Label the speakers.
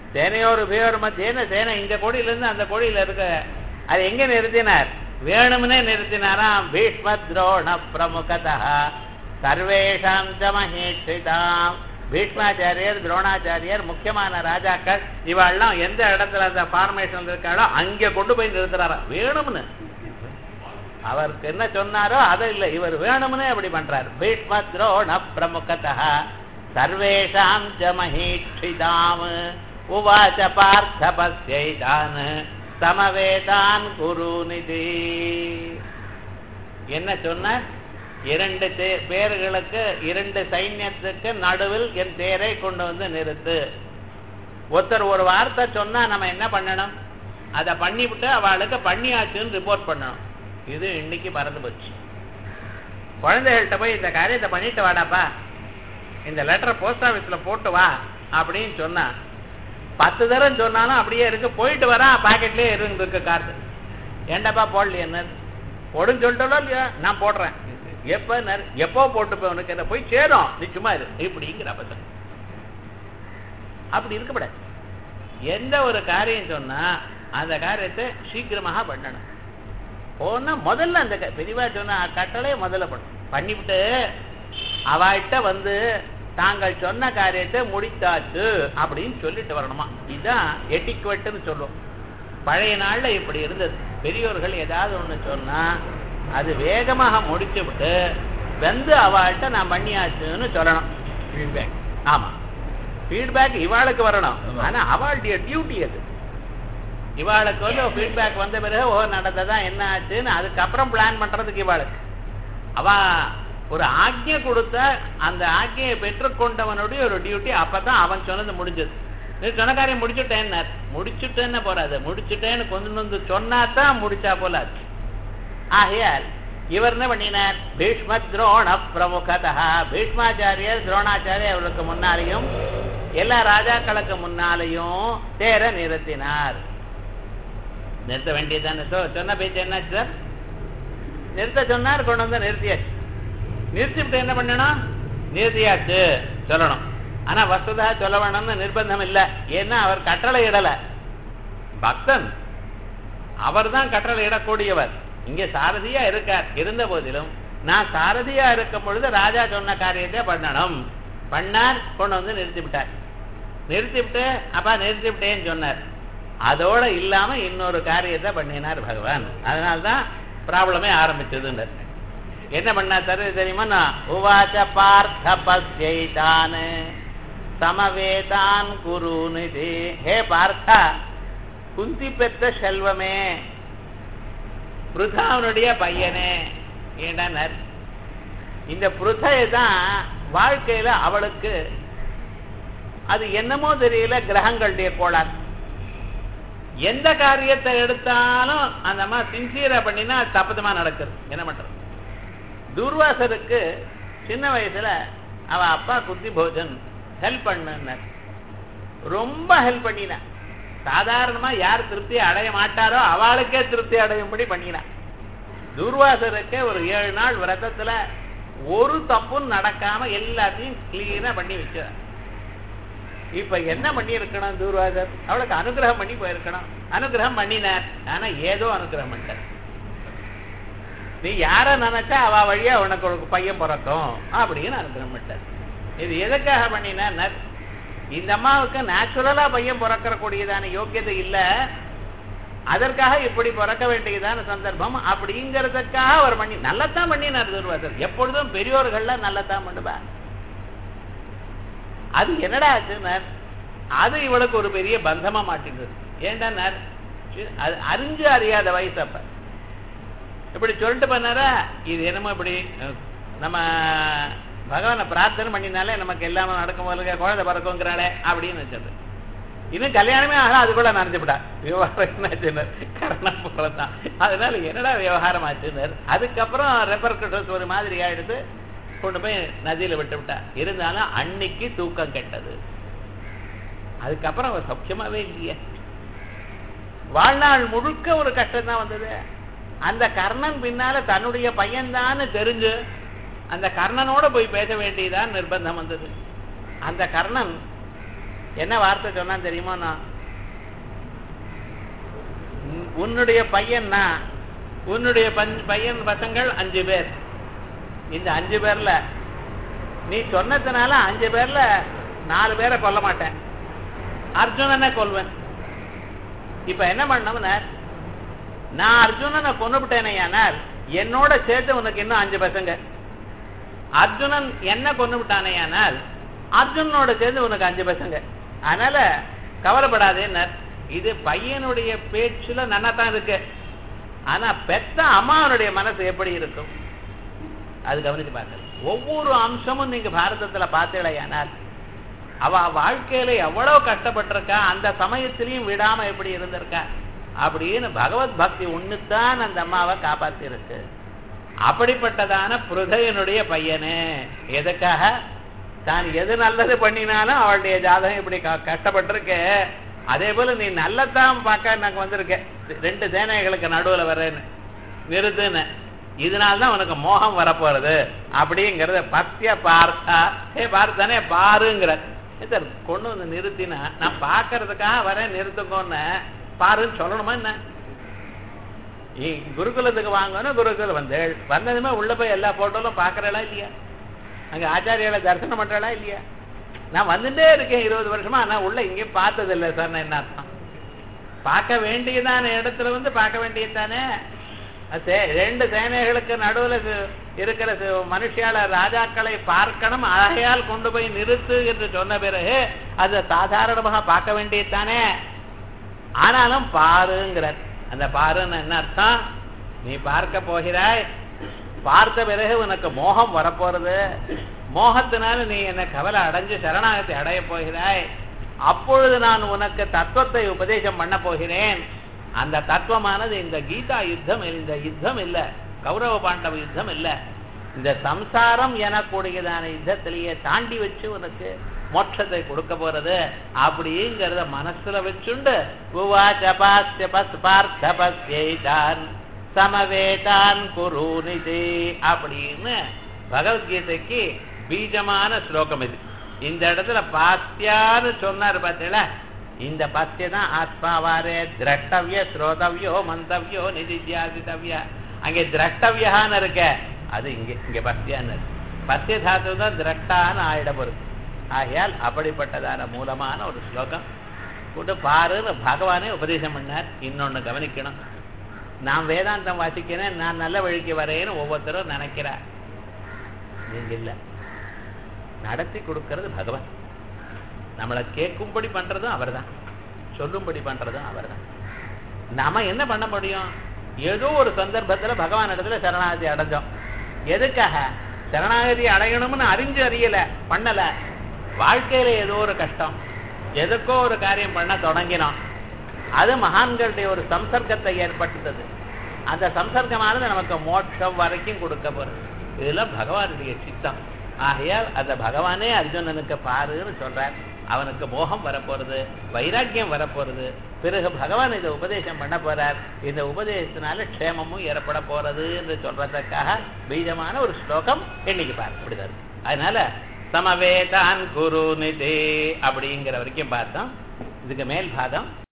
Speaker 1: சேனையோர் உபயோர் மத்தியன சேனை இந்த கோடியிலிருந்து அந்த கோடியில இருக்க அது எங்க நிறுத்தினார் வேணும்னே நிறுத்தினாராம் பீஷ்ம துரோண பிரமுகதா சர்வேஷாம் ச மகேஷிதாம் பீஷ்மாச்சாரியர் துரோணாச்சாரியர் முக்கியமான ராஜாக்கள் இவாள்லாம் எந்த இடத்துல அந்த ஃபார்மேஷன் இருக்காளோ அங்கே கொண்டு போய் நிறுத்துறாராம் வேணும்னு அவருக்கு என்ன சொன்னாரோ அதை இல்லை இவர் வேணும்னே அப்படி பண்றார் பீஷ்ம துரோண பிரமுகதா சர்வேஷாம் ச மகீட்சிதாம் உவாச்ச பார்த்த பஸ்யைதான் சமவேதான் குரு நிதி என்ன சொன்னார் இரண்டு தே- பேர்களுக்கு இரண்டு சைன்யத்துக்கு நடுவில் என் தேரை கொண்டு வந்து நிறுத்து ஒருத்தர் ஒரு வார்த்தை சொன்னா நம்ம என்ன பண்ணணும் அதை பண்ணிவிட்டு அவளுக்கு பண்ணியாச்சுன்னு ரிப்போர்ட் பண்ணணும் இது இன்னைக்கு பறந்து போச்சு குழந்தைகள்கிட்ட போய் இந்த காரியத்தை பண்ணிட்டு வாடாப்பா இந்த லெட்டரை போஸ்ட் ஆஃபீஸ்ல போட்டு வா அப்படின்னு சொன்னா பத்து தரம் சொன்னாலும் அப்படியே இருக்கு போயிட்டு வரான் பாக்கெட்லயே இருக்கு கார்டு ஏண்டாப்பா போடலையே என்ன போடுன்னு சொல்லிட்டோம் இல்லையா நான் போடுறேன் எப்ப நர்- எப்போ போட்டு போய் உனக்கு என்ன போய் சேரும் நீ சும்மா இரு இப்படிங்கிற அபத்தம் அப்படி இருக்கக்கூடாது எந்த ஒரு காரியம் சொன்னா அந்த காரியத்தை சீக்கிரமாக பண்ணணும் போனா முதல்ல அந்த க- பெரியவா சொன்ன கட்டளையை முதல்ல பண்ணும் பண்ணிவிட்டு அவகிட்ட வந்து தாங்கள் சொன்ன காரியத்தை முடித்தாச்சு அப்படின்னு சொல்லிட்டு வரணுமா இதுதான் எட்டிக்குவெட்டுன்னு சொல்லுவோம் பழைய நாள்ல இப்படி இருந்தது பெரியோர்கள் ஏதாவது ஒண்ணு சொன்னா அது வேகமாக முடிச்சு விட்டு வந்து அவள்கிட்ட நான் பண்ணியாச்சுன்னு சொல்லணும் ஃபீட்பேக் ஆமா ஃபீட்பேக் இவாளுக்கு வரணும் ஆனா அவளுடைய டியூட்டி அது இவாளுக்கு வந்து ஃபீட்பேக் வந்த பிறகு ஓ நடந்ததா என்ன ஆச்சுன்னு அதுக்கப்புறம் பிளான் பண்றதுக்கு இவாளுக்கு அவ ஒரு ஆக்ஞை கொடுத்தா அந்த ஆக்ஞையை பெற்றுக்கொண்டவனுடைய ஒரு டியூட்டி அப்பதான் அவன் சொன்னது முடிஞ்சது நீ சொன்ன காரியம் முடிச்சுட்டேன்னு முடிச்சுட்டேன்னு போறாது முடிச்சுட்டேன்னு கொஞ்சம் வந்து சொன்னா தான் முடிச்சா போல ஆச்சு ஆகையால் இவர் என்ன பண்ணினார் பீஷ்ம துரோண பிரமுகதா பீஷ்மாச்சாரியர் துரோணாச்சாரியர் அவருக்கு முன்னாலேயும் எல்லா ராஜாக்களுக்கு முன்னாலேயும் தேர நிறுத்தினார் நிறுத்த வேண்டியதுதானே சொ- சொன்ன பேச்சு என்னாச்சு சார் நிறுத்த சொன்னார் கொண்டு வந்து நிறுத்தியாச்சு நிறுத்திவிட்டு என்ன பண்ணணும் நிறுத்தியாச்சு சொல்லணும் ஆனா வசதா சொல்ல வேணும்னு நிர்பந்தம் இல்லை ஏன்னா அவர் கட்டளை இடல பக்தன் அவர்தான் கட்டளை இடக்கூடியவர் இங்கே சாரதியா இருக்கார் இருந்த போதிலும் நான் சாரதியா இருக்கும் பொழுது ராஜா சொன்ன காரியத்தை பண்ணணும் பண்ணார் கொண்டு வந்து நிறுத்தி விட்டார் நிறுத்திவிட்டு அப்பா நிறுத்திவிட்டேன்னு சொன்னார் அதோட இல்லாம இன்னொரு காரியத்தை பண்ணினார் பகவான் அதனால்தான் ப்ராப்ளமே ஆரம்பிச்சதுன்னு என்ன பண்ணா தரு தெரியுமா நான் உவாச்ச பார்த்த பஸ்யைதான் சமவேதான் குரு நிதி ஹே பார்த்தா குந்தி பெற்ற செல்வமே புருதாவனுடைய பையனே ஏண்டார் இந்த புருதையை தான் வாழ்க்கையில அவளுக்கு அது என்னமோ தெரியல கிரகங்களுடைய கோளாறு எந்த காரியத்தை எடுத்தாலும் அந்த மாதிரி சின்சியரா பண்ணினா அது தப்புதமா நடக்குது என்ன பண்றது துர்வாசருக்கு சின்ன வயசுல அவ அப்பா குத்தி போஜன் ஹெல்ப் பண்ணார் ரொம்ப ஹெல்ப் பண்ணினா சாதாரணமா யார் திருப்தி அடைய மாட்டாரோ அவளுக்கே திருப்தி அடையும்படி பண்ணினா துர்வாசருக்கு ஒரு ஏழு நாள் விரதத்துல ஒரு தப்பும் நடக்காம எல்லாத்தையும் கிளீனா பண்ணி வச்சார் இப்ப என்ன பண்ணி இருக்கணும் தூர்வாசர் அவளுக்கு அனுகிரகம் பண்ணி போயிருக்கணும் அனுகிரகம் பண்ணினார் ஆனா ஏதோ அனுகிரகம் பண்ணிட்டார் நீ யார நினைச்சா அவ வழியா உனக்கு ஒரு பையன் பிறக்கும் அப்படின்னு அனுகிரகம் பண்ணிட்டார் இது எதுக்காக பண்ணினார் இந்த அம்மாவுக்கு நேச்சுரலா பையன் பிறக்கிற கூடியதான யோக்கியதை இல்ல அதற்காக இப்படி பிறக்க வேண்டியதான சந்தர்ப்பம் அப்படிங்கிறதுக்காக அவர் பண்ணி நல்லத்தான் பண்ணினார் துர்வாசர் எப்பொழுதும் பெரியோர்கள்லாம் நல்லத்தான் பண்ணுவார் அது என்னடா ஆச்சுன்னார் அது இவளுக்கு ஒரு பெரிய பந்தமா மாட்டேங்குது ஏண்டான்னார் சி- அது அறிஞ்சு அறியாத வயசு அப்ப இப்படி சொல்லிட்டு பண்ணாரா இது என்னமோ இப்படி அஹ், நம்ம பகவானை பிரார்த்தனை பண்ணினாலே நமக்கு எல்லாமே நடக்கும் போல குழந்தை பிறக்குங்கிறாளே அப்படின்னு வச்சது இன்னும் கல்யாணமே ஆகல அது கூட நினைச்சுவிட்டா விவகாரம் என்னாச்சுன்னு கரணம் போலதான் அதனால என்னடா விவகாரம் ஆச்சுன்னு அதுக்கப்புறம் ரெப்பர்கட்டஸ் ஒரு மாதிரி ஆயிடுது கொண்டு போய் நதியில விட்டு விட்டா இருந்தாலும் அன்னைக்கு தூக்கம் கெட்டது அதுக்கப்புறம் அவ சௌக்கியமாவே இல்லையே வாழ்நாள் முழுக்க ஒரு கஷ்டம் தான் வந்தது அந்த கர்ணன் பின்னால தன்னுடைய பையன்தான்னு தெரிஞ்சு அந்த கர்ணனோட போய் பேச வேண்டியதான் நிர்பந்தம் வந்தது அந்த கர்ணன் என்ன வார்த்தை சொன்னான் தெரியுமா நான் உன்- உன்னுடைய பையன்னா உன்னுடைய பஞ்ச- பையன் பசங்கள் அஞ்சு பேர் இந்த அஞ்சு பேர்ல நீ சொன்னதுனால அஞ்சு பேர்ல நாலு பேரை கொல்ல மாட்டேன் அர்ஜுனனை கொல்வேன் இப்ப என்ன பண்ணோம்னா நான் அர்ஜுனனை கொண்டுபிட்டேனையானால் என்னோட சேர்த்து உனக்கு இன்னும் அஞ்சு பசங்க அர்ஜுனன் என்ன கொண்டு விட்டானேயானால் அர்ஜுனனோட சேர்ந்து உனக்கு அஞ்சு பசங்க அதனால கவலைப்படாதேன்னார் இது பையனுடைய பேச்சுல நன்னாதான் இருக்கு ஆனா பெத்த அம்மாவனுடைய மனசு எப்படி இருக்கும் அது கவனிச்சு பார்க்க ஒவ்வொரு அம்சமும் நீங்க பாரதத்துல பார்த்தீங்களேயானால் அவ வாழ்க்கையில எவ்வளவு கஷ்டப்பட்டிருக்கா அந்த சமயத்திலையும் விடாம எப்படி இருந்திருக்கா அப்படின்னு பகவத் பக்தி ஒண்ணுதான் அந்த அம்மாவை காப்பாத்தி இருக்கு அப்படிப்பட்டதான புருதையனுடைய பையனு எதுக்காக தான் எது நல்லது பண்ணினாலும் அவளுடைய ஜாதகம் இப்படி க- கஷ்டப்பட்டிருக்கு அதே போல நீ நல்லதான் பார்க்க நாங்க வந்திருக்கேன் ரெண்டு சேனைகளுக்கு நடுவுல வர்றேன்னு நிறுத்துன்னு இதனால்தான் உனக்கு மோகம் வரப்போறது அப்படிங்கறத பத்திய பார்த்தா ஏ பார்த்தானே பாருங்கிற சார் கொண்டு வந்து நிறுத்தினா நான் பார்க்கறதுக்காக வரேன் நிறுத்துங்கன்னு பாருன்னு சொல்லணுமா என்ன நீ குருகுலத்துக்கு வாங்கணும் குருகுலம் வந்து வந்ததுமே உள்ள போய் எல்லா போட்டோலும் பார்க்கறளா இல்லையா அங்க ஆச்சாரியால தரிசனம் பண்றளா இல்லையா நான் வந்துட்டே இருக்கேன் இருபது வருஷமா ஆனா உள்ள எங்கேயும் பார்த்தது இல்லை சார் என்ன அர்த்தம் பார்க்க வேண்டியதான இடத்துல வந்து பார்க்க வேண்டியதுதானே அது சே- ரெண்டு சேனைகளுக்கு நடுவுல சு- இருக்கிற சு- மனுஷியால ராஜாக்களை பார்க்கணும் ஆகையால் கொண்டு போய் நிறுத்து என்று சொன்ன பிறகு அது சாதாரணமாக பார்க்க வேண்டியதுதானே ஆனாலும் பாருங்கிறார் அந்த பாருன்னு என்ன அர்த்தம் நீ பார்க்க போகிறாய் பார்த்த பிறகு உனக்கு மோகம் வரப்போறது மோகத்தினால நீ என்ன கவலை அடைஞ்சு சரணாகத்தை அடைய போகிறாய் அப்பொழுது நான் உனக்கு தத்துவத்தை உபதேசம் பண்ண போகிறேன் அந்த தத்துவமானது இந்த கீதா யுத்தம் இல்ல- இந்த யுத்தம் இல்ல கௌரவ பாண்டவ யுத்தம் இல்ல இந்த சம்சாரம் எனக்கூடியதான யுத்தத்திலேயே தாண்டி வச்சு உனக்கு மோட்சத்தை கொடுக்க போறது அப்படிங்கிறத மனசுல வச்சுண்டு உவாச்ச பாஸ்ய பஸ் பார்த்த பஸ்யைதான் சமவேதான் குருநிதி அப்படின்னு பகவத்கீதைக்கு பீஜமான ஸ்லோகம் இது இந்த இடத்துல பாஸ்யான்னு சொன்னார் பார்த்தீங்களா இந்த பஸ்ய தான் ஆத்மாவாரே திரஷ்டவிய ஸ்ரோதவியோ மந்தவியோ நிதித்தியாசித்தவிய அங்கே திரஷ்டவியான்னு இருக்க அது இங்க இங்க பஸ்யான்னு இருக்கு. பஸ்ய தாத்து தான் திரஷ்டான்னு ஆயிட போறது ஆகையால் அப்படிப்பட்டதான மூலமான ஒரு ஸ்லோகம் கூட்டு பாருன்னு பகவானே உபதேசம் பண்ணார் இன்னொன்னு கவனிக்கணும் நான் வேதாந்தம் வாசிக்கிறேன் நான் நல்ல வழிக்கு வரேன்னு ஒவ்வொருத்தரும் நினைக்கிறார் நீங்க இல்ல நடத்தி கொடுக்கிறது பகவான் நம்மளை கேட்கும்படி பண்றதும் அவர்தான் சொல்லும்படி பண்றதும் அவர்தான் நாம என்ன பண்ண முடியும் ஏதோ ஒரு சந்தர்ப்பத்துல பகவான் இடத்துல சரணாகதி அடைஞ்சோம் எதுக்காக சரணாகதி அடையணும்னு அறிஞ்சு அறியல பண்ணல வாழ்க்கையில ஏதோ ஒரு கஷ்டம் எதுக்கோ ஒரு காரியம் பண்ண தொடங்கினோம் அது மகான்களுடைய ஒரு சம்சர்க்கத்தை ஏற்படுத்தது அந்த சம்சர்க்கமானது நமக்கு மோட்சம் வரைக்கும் கொடுக்க போறது இதுல பகவானுடைய சித்தம் ஆகையால் அந்த பகவானே அர்ஜுனனுக்கு பாருன்னு சொல்றார் அவனுக்கு மோகம் வரப்போறது வைராக்கியம் வரப்போறது பிறகு பகவான் இதை உபதேசம் பண்ண போறார் இந்த உபதேசத்தினால க்ஷேமமும் ஏற்பட போறது என்று சொல்றதுக்காக பீஜமான ஒரு ஸ்லோகம் இன்னைக்கு பாரு அப்படிதான் இருக்கு. அதனால சமவேதான் குரு நிதே அப்படிங்கிற வரைக்கும் பார்த்தோம் இதுக்கு மேல் பாதம்